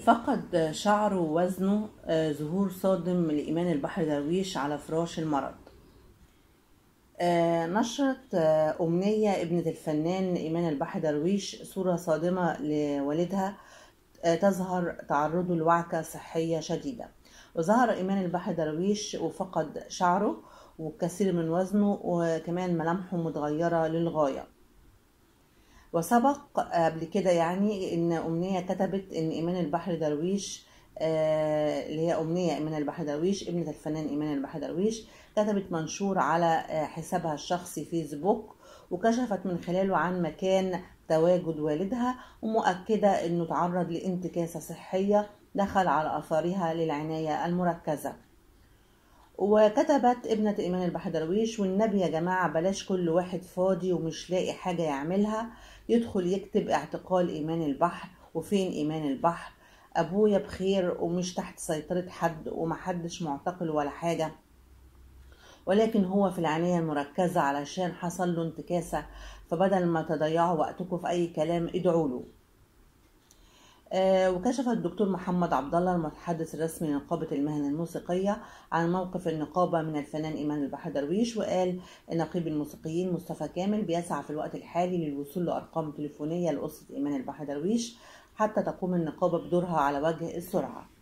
فقد شعره ووزنه آه، ظهور صادم لإيمان البحر درويش على فراش المرض آه، نشرت آه، أمنية ابنة الفنان إيمان البحر درويش صورة صادمة لوالدها آه، تظهر تعرضه لوعكة صحية شديدة وظهر إيمان البحر درويش وفقد شعره وكثير من وزنه وكمان ملامحه متغيرة للغاية وسبق قبل كده يعني ان امنيه كتبت ان ايمان البحر درويش آه، اللي هي امنيه ايمان البحر درويش ابنه الفنان ايمان البحر درويش كتبت منشور على آه، حسابها الشخصي فيسبوك وكشفت من خلاله عن مكان تواجد والدها ومؤكده انه تعرض لانتكاسه صحيه دخل على اثارها للعنايه المركزه وكتبت ابنة إيمان البحر درويش والنبي يا جماعة بلاش كل واحد فاضي ومش لاقي حاجة يعملها يدخل يكتب اعتقال إيمان البحر وفين إيمان البحر أبويا بخير ومش تحت سيطرة حد ومحدش معتقل ولا حاجة ولكن هو في العناية المركزة علشان حصل له انتكاسة فبدل ما تضيعوا وقتكم في أي كلام ادعوا له آه، وكشف الدكتور محمد عبد الله المتحدث الرسمي لنقابة المهن الموسيقية عن موقف النقابة من الفنان إيمان البحر درويش وقال نقيب الموسيقيين مصطفى كامل بيسعى في الوقت الحالي للوصول لأرقام تليفونية لأسرة إيمان البحر درويش حتى تقوم النقابة بدورها على وجه السرعة